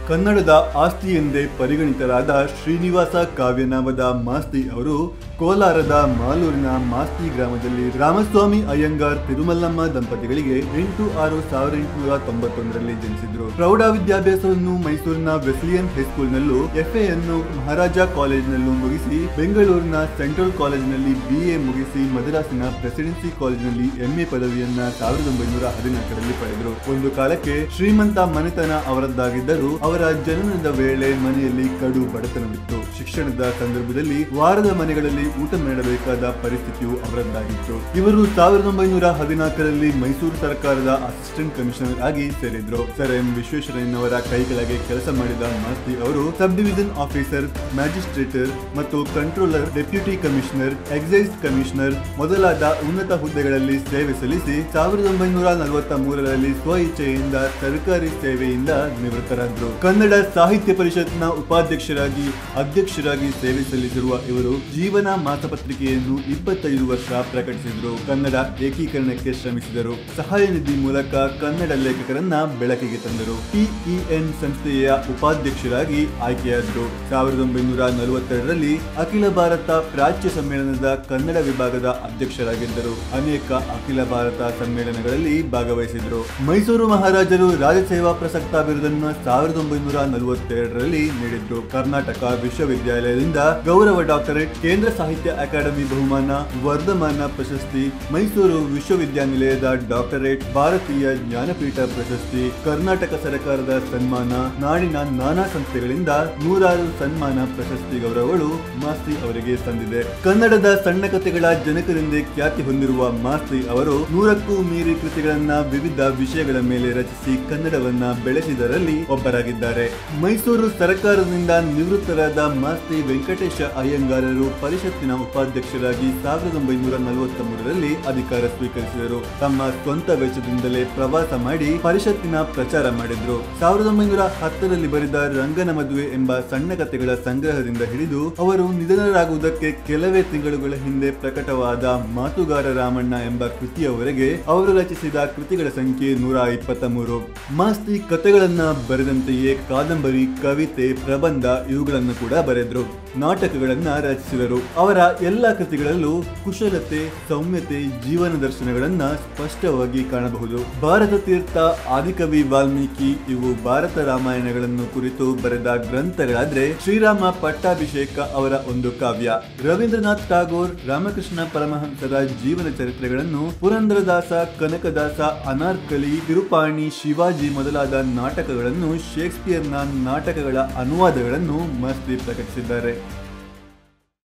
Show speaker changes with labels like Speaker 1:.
Speaker 1: ಕನ್ನಡದ ಆಸ್ತಿ ಎಂದೇ ಪರಿಗಣಿತರಾದ ಶ್ರೀನಿವಾಸ ಕಾವ್ಯನಾಮದ ಮಾಸ್ತಿ ಅವರು ಕೋಲಾರದ ಮಾಲೂರಿನ ಮಾಸ್ತಿ ಗ್ರಾಮದಲ್ಲಿ ರಾಮಸ್ವಾಮಿ ಅಯ್ಯಂಗಾರ್ ತಿರುಮಲ್ಲಮ್ಮ ದಂಪತಿಗಳಿಗೆ ಎಂಟು ಆರು ಸಾವಿರದ ಎಂಟುನೂರ ತೊಂಬತ್ತೊಂದರಲ್ಲಿ ಜನಿಸಿದ್ರು ಪ್ರೌಢ ವಿದ್ಯಾಭ್ಯಾಸವನ್ನು ಮೈಸೂರಿನ ವೆಸ್ಲಿಯನ್ ಹೈಸ್ಕೂಲ್ನಲ್ಲೂ ಎಫ್ಎ ಅನ್ನು ಮಹಾರಾಜ ಕಾಲೇಜಿನಲ್ಲೂ ಮುಗಿಸಿ ಬೆಂಗಳೂರಿನ ಸೆಂಟ್ರಲ್ ಕಾಲೇಜಿನಲ್ಲಿ ಬಿಎ ಮುಗಿಸಿ ಮದ್ರಾಸಿನ ಪ್ರೆಸಿಡೆನ್ಸಿ ಕಾಲೇಜಿನಲ್ಲಿ ಎಂಎ ಪದವಿಯನ್ನ ಸಾವಿರದ ಒಂಬೈನೂರ ಹದಿನಾಲ್ಕರಲ್ಲಿ ಪಡೆದರು ಒಂದು ಕಾಲಕ್ಕೆ ಶ್ರೀಮಂತ ಮನೆತನ ಅವರದ್ದಾಗಿದ್ದರೂ ಅವರ ಜನನದ ವೇಳೆ ಮನೆಯಲ್ಲಿ ಕಡು ಬಡತನವಿತ್ತು ಶಿಕ್ಷಣದ ಸಂದರ್ಭದಲ್ಲಿ ವಾರದ ಮನೆಗಳಲ್ಲಿ ಊಟ ಮಾಡಬೇಕಾದ ಪರಿಸ್ಥಿತಿಯು ಅವರದ್ದಾಗಿತ್ತು ಇವರು ಸಾವಿರದ ಒಂಬೈನೂರ ಹದಿನಾಲ್ಕರಲ್ಲಿ ಮೈಸೂರು ಸರ್ಕಾರದ ಅಸಿಸ್ಟೆಂಟ್ ಕಮಿಷನರ್ ಆಗಿ ಸೇರಿದ್ರು ಸರ್ ಎಂ ವಿಶ್ವೇಶ್ವರಯ್ಯನವರ ಕೈ ಕೆಳಗೆ ಕೆಲಸ ಮಾಡಿದ ಮಾಸ್ತಿ ಅವರು ಸಬ್ ಡಿವಿಷನ್ ಆಫೀಸರ್ ಮ್ಯಾಜಿಸ್ಟ್ರೇಟರ್ ಮತ್ತು controller deputy commissioner excise commissioner ಮೊದಲಾದ ಉನ್ನತ ಹುದ್ದೆಗಳಲ್ಲಿ ಸೇವೆ ಸಲ್ಲಿಸಿ ಸಾವಿರದ ಒಂಬೈನೂರ ನಲವತ್ತ ಮೂರರಲ್ಲಿ ಸ್ವ ಇಚ್ಛೆಯಿಂದ ಸರ್ಕಾರಿ ಸೇವೆಯಿಂದ ನಿವೃತ್ತರಾದರು ಕನ್ನಡ ಸಾಹಿತ್ಯ ಪರಿಷತ್ನ ಉಪಾಧ್ಯಕ್ಷರಾಗಿ ಅಧ್ಯಕ್ಷರಾಗಿ ಸೇವೆ ಸಲ್ಲಿಸಿರುವ ಇವರು ಜೀವನ ಮಾಸಪತ್ರಿಕೆಯನ್ನು ಇಪ್ಪತ್ತೈದು ವರ್ಷ ಪ್ರಕಟಿಸಿದರು ಕನ್ನಡ ಏಕೀಕರಣಕ್ಕೆ ಶ್ರಮಿಸಿದರು ಸಹಾಯ ನಿಧಿ ಮೂಲಕ ಕನ್ನಡ ಲೇಖಕರನ್ನ ಬೆಳಕಿಗೆ ತಂದರು ಟಿಇಎನ್ ಸಂಸ್ಥೆಯ ಉಪಾಧ್ಯಕ್ಷರಾಗಿ ಆಯ್ಕೆಯಾದರು ಸಾವಿರದ ಒಂಬೈನೂರ ನಲವತ್ತೆರಡರಲ್ಲಿ ಅಖಿಲ ಭಾರತ ಪ್ರಾಚ್ಯ ಸಮ್ಮೇಳನದ ಕನ್ನಡ ವಿಭಾಗದ ಅಧ್ಯಕ್ಷರಾಗಿದ್ದರು ಅನೇಕ ಅಖಿಲ ಭಾರತ ಸಮ್ಮೇಳನಗಳಲ್ಲಿ ಭಾಗವಹಿಸಿದರು ಮೈಸೂರು ಮಹಾರಾಜರು ರಾಜಸೇವಾ ಪ್ರಸಕ್ತ ಬಿರುದನ್ನು ಸಾವಿರದ ಒಂಬೈನೂರ ನಲವತ್ತೆರಡರಲ್ಲಿ ನೀಡಿದ್ರು ಕರ್ನಾಟಕ ವಿಶ್ವವಿದ್ಯಾಲಯದಿಂದ ಗೌರವ ಡಾಕ್ಟರೇಟ್ ಕೇಂದ್ರ ಸಾಹಿತ್ಯ ಅಕಾಡೆಮಿ ಬಹುಮಾನ ವರ್ಧಮಾನ ಪ್ರಶಸ್ತಿ ಮೈಸೂರು ವಿಶ್ವವಿದ್ಯಾನಿಲಯದ ಡಾಕ್ಟರೇಟ್ ಭಾರತೀಯ ಜ್ಞಾನಪೀಠ ಪ್ರಶಸ್ತಿ ಕರ್ನಾಟಕ ಸರ್ಕಾರದ ಸನ್ಮಾನ ನಾಡಿನ ನಾನಾ ಸಂಸ್ಥೆಗಳಿಂದ ನೂರಾರು ಸನ್ಮಾನ ಪ್ರಶಸ್ತಿ ಗೌರವಗಳು ಮಾಸ್ತಿ ಅವರಿಗೆ ಸಂದಿದೆ ಕನ್ನಡದ ಸಣ್ಣ ಕಥೆಗಳ ಜನಕರೆಂದೇ ಖ್ಯಾತಿ ಹೊಂದಿರುವ ಮಾಸ್ತಿ ಅವರು ನೂರಕ್ಕೂ ಮೀರಿ ಕೃತಿಗಳನ್ನ ವಿವಿಧ ವಿಷಯಗಳ ಮೇಲೆ ರಚಿಸಿ ಕನ್ನಡವನ್ನ ಬೆಳೆಸಿದರಲ್ಲಿ ಒಬ್ಬರಾಗಿದ್ದಾರೆ ಮೈಸೂರು ಸರ್ಕಾರದಿಂದ ನಿವೃತ್ತರಾದ ಮಾಸ್ತಿ ವೆಂಕಟೇಶ ಅಯ್ಯಂಗಾರರು ಪರಿಷತ್ತಿನ ಉಪಾಧ್ಯಕ್ಷರಾಗಿ ಸಾವಿರದ ಒಂಬೈನೂರ ನಲವತ್ತ ಮೂರರಲ್ಲಿ ಅಧಿಕಾರ ಸ್ವೀಕರಿಸಿದರು ತಮ್ಮ ಸ್ವಂತ ವೆಚ್ಚದಿಂದಲೇ ಪ್ರವಾಸ ಮಾಡಿ ಪರಿಷತ್ತಿನ ಪ್ರಚಾರ ಮಾಡಿದ್ರು ಸಾವಿರದ ಒಂಬೈನೂರ ಹತ್ತರಲ್ಲಿ ಬರೆದ ರಂಗನ ಮದುವೆ ಎಂಬ ಸಣ್ಣ ಕಥೆಗಳ ಸಂಗ್ರಹದಿಂದ ಹಿಡಿದು ಅವರು ನಿಧನರಾಗುವುದಕ್ಕೆ ಕೆಲವೇ ತಿಂಗಳುಗಳ ಹಿಂದೆ ಪ್ರಕಟವಾದ ಮಾತುಗಾರ ರಾಮಣ್ಣ ಎಂಬ ಕೃತಿಯವರೆಗೆ ಅವರು ರಚಿಸಿದ ಕೃತಿಗಳ ಸಂಖ್ಯೆ ನೂರ ಇಪ್ಪತ್ತ ಮೂರು ಮಾಸ್ತಿ ಕಥೆಗಳನ್ನ ಬರೆದಂತೆಯೇ ಕಾದಂಬರಿ ಕವಿತೆ ಪ್ರಬಂಧ ಇವುಗಳನ್ನು ಕೂಡ ಬರೆದ್ರು ನಾಟಕಗಳನ್ನ ರಚಿಸಿದರು ಅವರ ಎಲ್ಲ ಕೃತಿಗಳಲ್ಲೂ ಕುಶಲತೆ ಸೌಮ್ಯತೆ ಜೀವನ ದರ್ಶನಗಳನ್ನ ಸ್ಪಷ್ಟವಾಗಿ ಕಾಣಬಹುದು ಭಾರತ ತೀರ್ಥ ಆದಿಕವಿ ವಾಲ್ಮೀಕಿ ಇವು ಭಾರತ ರಾಮಾಯಣಗಳನ್ನು ಕುರಿತು ಬರೆದ ಗ್ರಂಥಗಳಾದ್ರೆ ಶ್ರೀರಾಮ ಪಟ್ಟಾಭಿಷೇಕ ಅವರ ಒಂದು ಕಾವ್ಯ ರವೀಂದ್ರನಾಥ್ ಟಾಗೋರ್ ರಾಮಕೃಷ್ಣ ಪರಮಹಂಸರ ಜೀವನ ಚರಿತ್ರೆಗಳನ್ನು ಪುರಂದರದಾಸ ಕನಕದಾಸ ಅನಾರ್ಕಲಿ ತಿರುಪಾಣಿ ಶಿವಾಜಿ ಮೊದಲಾದ ನಾಟಕಗಳನ್ನು ಶೇಕ್ಸ್ಪಿಯರ್ನ ನಾಟಕಗಳ ಅನುವಾದಗಳನ್ನು ಮಸ್ತಿ ಪ್ರಕಟಿಸಿದ್ದಾರೆ